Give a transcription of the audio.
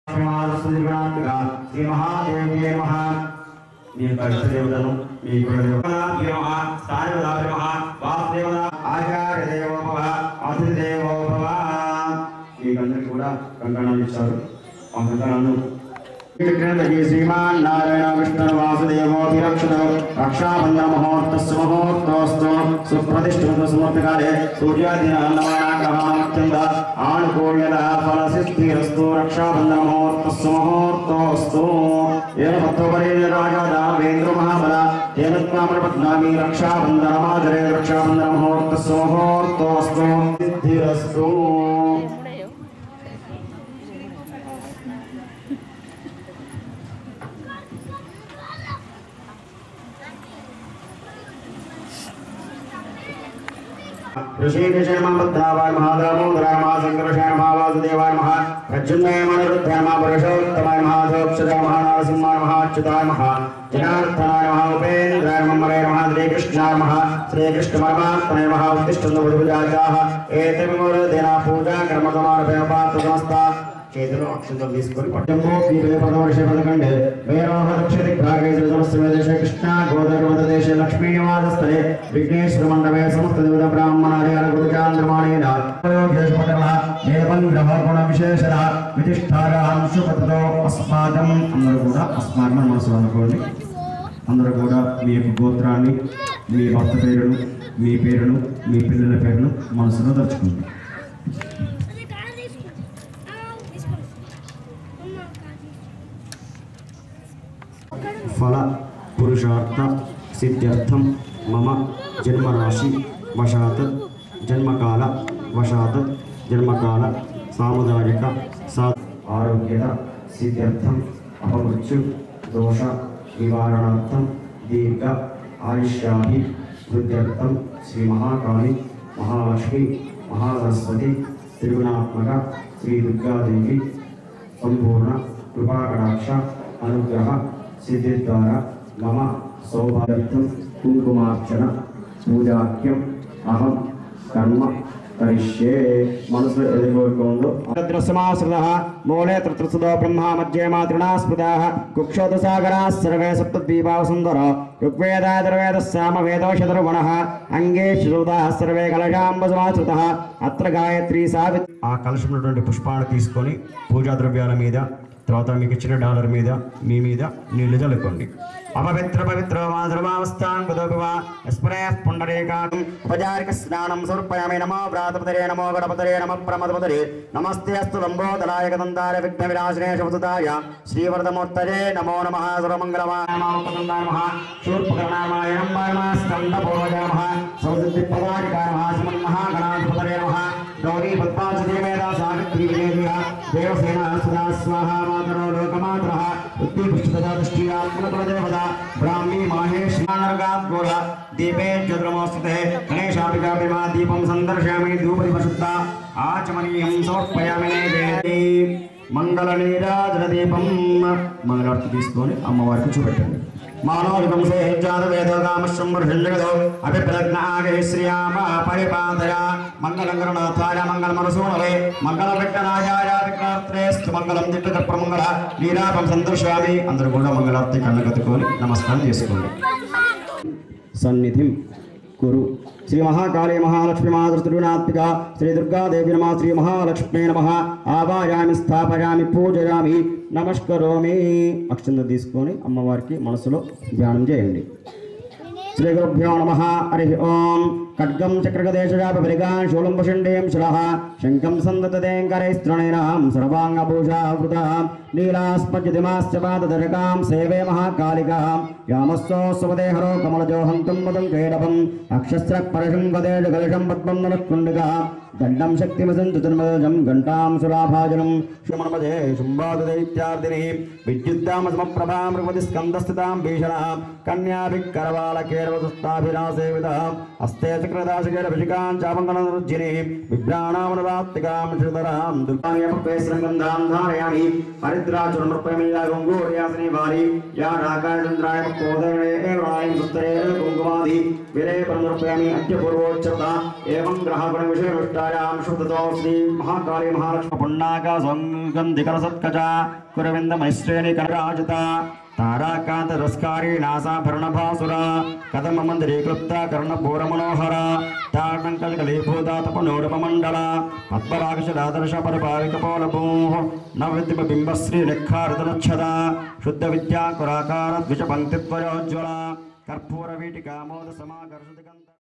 శ్రీ మహాదేవి నమ మీ యొక్క ఇష్టదేవతను మీ కులదేవతాభ్యో నమః స్థానదేవతాభ్యో నమః వాసుదేవత ఆచార్య దేవోభవ అతిథి దేవోభవ మీకందరికీ కూడా కంకణాలు ఇచ్చారు ఆ కంకణాలను విఘ్నదగి శ్రీమాన్ నారాయణ విష్ణు వాసుదేవోభిరక్షణ రక్షాబంధన ముహూర్తస్సు ముహూర్తోస్తు సుప్రతిష్ఠిత సమర్పకాలే సూర్యాదిన నవానాగ్రహాత్యంత ఆనుకూల్యత ఫల సిద్ధిరస్తు రక్షాబంధన ముహూర్తస్సు ముహూర్తోస్తు ఏన భక్తోపరే రాజా దావేంద్ర మహాబల ఏన త్వామర పద్నామి రక్షాబంధన మాధరే రక్షాబంధన ముహూర్తస్సు ముహూర్తోస్తు సిద్ధిరస్తు ऋषिकेशाय नमः भद्रावाय महादामोदराय नमः शङ्करशाय नमः वासुदेवाय नमः प्रद्युम्नाय नमः रुद्राय नमः पुरुषोत्तमाय नमः सोक्षराय नमः नरसिंहाय नमः अच्युताय नमः जनार्दनाय नमः उपेन्द्राय नमः मरे नमः श्रीकृष्णाय नमः श्रीकृष्णपरमात्मने नमः उत्तिष्ठन्तु बुधुभुजाचाः एतमिमुरदेना पूजा कर्मकमारभयपात्रसमस्ता చేతిలో అక్షంతలు తీసుకొని పట్టంలో పదవర్ష పదకండే వేరోహ దక్షిణ భాగే సమస్య దేశ కృష్ణ గోదావరి దేశ లక్ష్మీ నివాసస్థలే విఘ్నేశ్వర మండపే సమస్త దేవత బ్రాహ్మణాది అనుగుణాంధ్రమాణేన ఏవం గ్రహ గుణ విశేషణ విధిష్టారాంశుపతతో అస్మాకం అందరూ కూడా అస్మాకం మనసులో అనుకోండి అందరూ కూడా మీ యొక్క గోత్రాన్ని మీ భర్త పేరును మీ పేరును మీ పిల్లల పేరును మనసులో తలుచుకోండి అదే కార్ తీసుకో తీసుకో అమ్మ కార్ ఫల పురుషార్థ సిద్ధ్యర్థం మమ జన్మరాశి వశాత్ జన్మకాల వశాత్ జన్మకాల సాముదాయిక సా ఆరోగ్య సిద్ధ్యర్థం అపమృత్యు దోష నివారణార్థం దీర్ఘ ఆయుష్యాభి వృద్ధ్యర్థం శ్రీ మహాకాళి మహాలక్ష్మి మహాసరస్వతి త్రిగుణాత్మక శ్రీ దుర్గాదేవి సంపూర్ణ కృపాకటాక్ష అనుగ్రహ సిద్ధి ద్వారా మమ సౌభాగ్యం కుంకుమార్చన పూజాఖ్యం అహం కర్మ కరిష్యే మనసు ఎదుర్కొందో సమాశ్రిత మూలే త్రిత్రసుదో బ్రహ్మ మధ్యే మాతృణా స్మృతా కుక్షోత సాగరా సర్వే సప్తద్వీపా సుందర ఋగ్వేదాదుర్వేద సామ వేదోషధర్వణ అంగే శ్రుతా సర్వే కలశాంబ సమాశ్రిత అత్ర గాయత్రి సావి ఆ కలశం ఉన్నటువంటి పుష్పాలు తీసుకొని పూజా ద్రవ్యాల మీద తర్వాత మీకు ఇచ్చిన డాలర్ మీద మీ మీద నీళ్లు చల్లుకోండి అపవిత్ర పవిత్ర సర్వావస్థాన్ కుదోపివా స్ప్రే పుండరీకాటం ఉపచారిక స్నానం సమర్పయామి నమో వ్రాతపతరే నమో గణపతరే నమ ప్రమదపతరే నమస్తే అస్తు లంబోదరాయ గదంతార విఘ్న వినాశనే శుభసుతాయ శ్రీవరదమూర్తయే నమో నమ సర్వమంగళమాయ నమః శూర్పకర్ణాయ నమః స్కందపూర్వజ నమః సౌసిద్ధి పదాధికార నమః శ్రీమన్మహాగణాధిపతరే నమః గౌరీ పద్మాసుదేవేద సావిత్రి విజయ దేవసేన సుధా స్వాహ మాతరో లోకమాతరః ఉద్దీపుష్టితదా దృష్టియాత్మకులదేవత బ్రాహ్మీ మాహేశ్వరగాత్మూల దీపే చంద్రమోస్తుతే గణేశాపికాపిమా దీపం సందర్శయామి ధూపదిపశుద్ధ ఆచమనీయం సమర్పయామి నైవేద్యే మంగళ నీరాజన దీపం మంగళార్తి తీసుకొని అమ్మవారికి చూపెట్టండి మానోరికం సేజాత వేదోగామశ్రం వృషంజగదో అభిప్రజ్ఞాగే శ్రీయామ పరిపాదయ మంగళం గరుణాథాయ మంగళమనసూనవే మంగళ విఘ్నరాజాయ విఘ్నాత్రేస్తు మంగళం దిట్ట ప్రమంగళ నీరాపం సంతోషామి అందరూ కూడా మంగళార్తి కళ్ళకత్తుకొని నమస్కారం చేసుకోండి సన్నిధిం కురు శ్రీ మహాకాళీ మహాలక్ష్మి మాతృత్రిగుణాత్మిక శ్రీ దుర్గాదేవి నమ శ్రీ మహాలక్ష్మీ నమ ఆవాయామి స్థాపయామి పూజయామి నమస్కరోమి అక్షంత తీసుకొని అమ్మవారికి మనసులో ధ్యానం చేయండి శ్రీ గురుభ్యో నమ హరి ఓం ఖడ్గం చక్రగదేశాపరిగాన్ శూలంబషండేం శిలః శంఖం సందతదేంకరైస్త్రణైనాం సర్వాంగభూషావృతాం నీలాస్పద్యతిమాస్య పాదదరకాం సేవే మహాకాళికాం యామస్సోస్వదేహరో కమలజో హంతం మదం కేడపం అక్షస్ర పరశం వదేష కలశం పద్మం నరకుండిగా దండం శక్తిమసం చతుర్మదజం ఘంటాం సురాభాజనం శుమనమదే శుంభాదుదైత్యార్దిని విద్యుద్దామసమప్రభాం మృగపతి స్కందస్థితాం భీషణ కన్యాభికరవాళకేరవసుస్తాభిరాసేవిత హస్తే చక్రదాశకేరభిషికాం చామంగళరుజ్జిని విభ్రాణామనరాత్తికాం శ్రీధరాం దుఃఖాయపేశ్రంగంధాం ధారయామి హరిద్రాచురమృపమేయా గంగోర్యాసనే వారి యా నాగాచంద్రాయ కోదరే ఏవాయం సుత్తరే కుంకుమాది విరే పరమృపయామి అద్య పూర్వోచ్చత ఏవం గ్రహగుణ విషయనుష్టాయాం శుద్ధతో శ్రీ మహాకాళీ మహాలక్ష్మి పుణ్యాక సంగంధికర సత్కచ కురవింద మైశ్రేణి కరాజత తారాకాంత రస్కారీ నాసాభరణభాసుర కథమ మందిరీకృప్త కర్ణపూర మనోహర తాటంకలకలీభూత తపనోడపమండల పద్మరాక్షరాదర్శ పరిపాలిక పోలభూ నవృద్ధిమ బింబశ్రీ లెక్కారదనచ్చద శుద్ధ విద్యా కురాకార ద్విజ పంక్తిత్వయోజ్వల కర్పూర వీటికామోద సమాకర్షిత